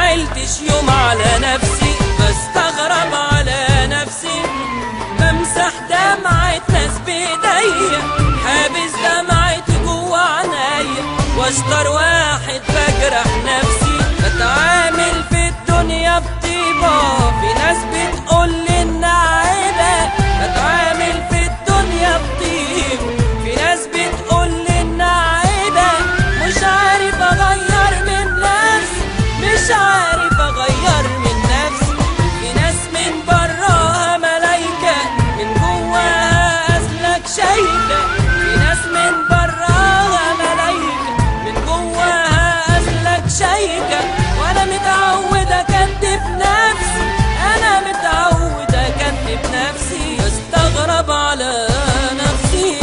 زعلتش يوم على نفسي بستغرب على نفسي بمسح دمعة ناس بايديا حابس دمعتي جوا عينيا واشطر واحد بجرح نفسي بتعامل في الدنيا بطيبة في ناس بتقول لي انها عيبة بتعامل في الدنيا بطيب في ناس بتقول لي انها عيبة مش عارف اغير من نفسي مش عارف اغير من نفسي في ناس من براها ملايكة من جواها اسلك شايفة في ناس من براها ملايكة من جواها اسلك شايفة وانا متعود اكدب نفسي انا متعود اكدب نفسي بستغرب على نفسي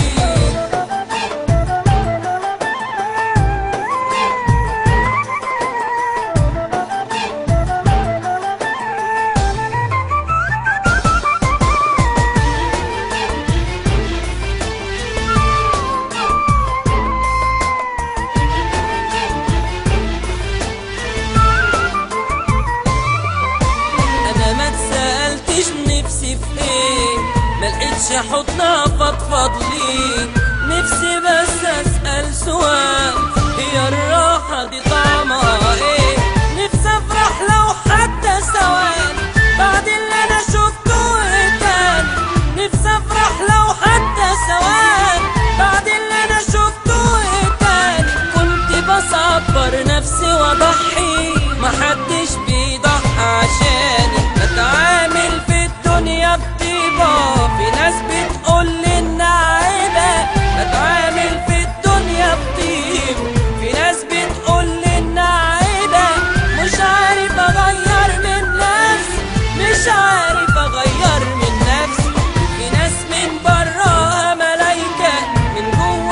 انا ما اتسالتش نفسي في ايه ما لقيتش حضنها فضفض ليه نفسي بس اسال سؤال هي الراحه دي طعمها ايه نفسي افرح لو حتى ثواني بعد اللي انا شفته ايه تاني نفسي افرح لو حتى ثواني بعد اللي انا شفته ايه تاني كنت بصبر نفسي واضحي محدش بيضحي عشاني بتعامل في الدنيا بطيبة في ناس بتقول لي انها عيبة بتعامل في الدنيا بطيب في ناس بتقول لي انها عيبة مش عارف اغير من نفسي مش عارف اغير من نفسي في ناس من براها ملايكة من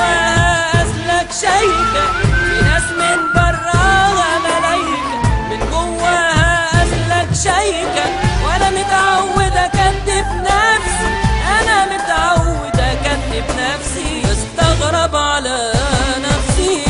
جواها اسلك شايفة في ناس من براها ملايكة من جواها اسلك شايفة وانا متعود اكدب نفسي انا متعود اكدب نفسي بستغرب على نفسي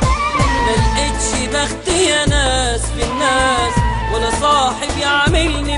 ملقتش بختي يا ناس في الناس ولا صاحب يعملني